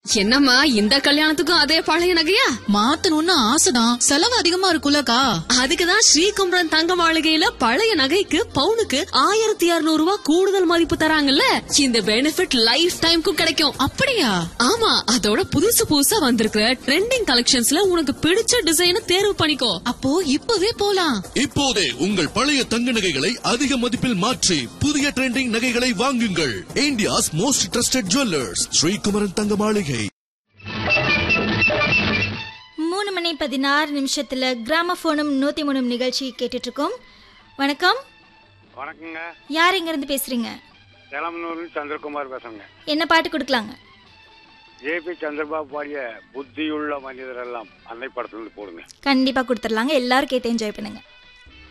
என்னம்மா இந்த கல்யாணத்துக்கும் அதே பழைய நகையா மாத்தணும்னு ஆசைதான் செலவு அதிகமா இருக்குல்லக்கா அதுக்குதான் ஸ்ரீகுமரன் தங்க மாளிகையில பழைய நகைக்கு பவுனுக்கு ஆயிரத்தி இருநூறு ரூபாய் கூடுதல் மதிப்பு தராங்கல்ல இந்த பெனிஃபிட் லைஃப் டைம்க்கும் கிடைக்கும் அப்படியா ஆமா அதோட புதுசு புதுசா வந்திருக்கிற ட்ரெண்டிங் கலெக்ஷன்ஸ்ல உனக்கு பிடிச்ச டிசைனை தேர்வு பண்ணிக்கோ அப்போ இப்பவே போலாம் இப்போதே உங்கள் பழைய தங்க நகைகளை அதிக மதிப்பில் மாற்றி புதிய ட்ரெண்டிங் நகைகளை வாங்குங்கள் India's most trusted jewellers Srikumaran Thanga Maligai மூணு மணி பதினாறு நிமிஷத்துல கிராமபோனும் நூத்தி மூணும் நிகழ்ச்சி கேட்டுட்டு இருக்கோம் வணக்கம் வணக்கங்க யார் இங்க இருந்து பேசுறீங்க இளமனூர் சந்திரகுமார் பேசுறேங்க என்ன பாட்டு கொடுக்கலாங்க ஜேபி சந்திரபாபு பாடிய புத்தியுள்ள மனிதர் எல்லாம் அன்னை படத்துல இருந்து போடுங்க கண்டிப்பா கொடுத்துடலாங்க எல்லாரும் கேட்டு என்ஜாய் பண்ணுங்க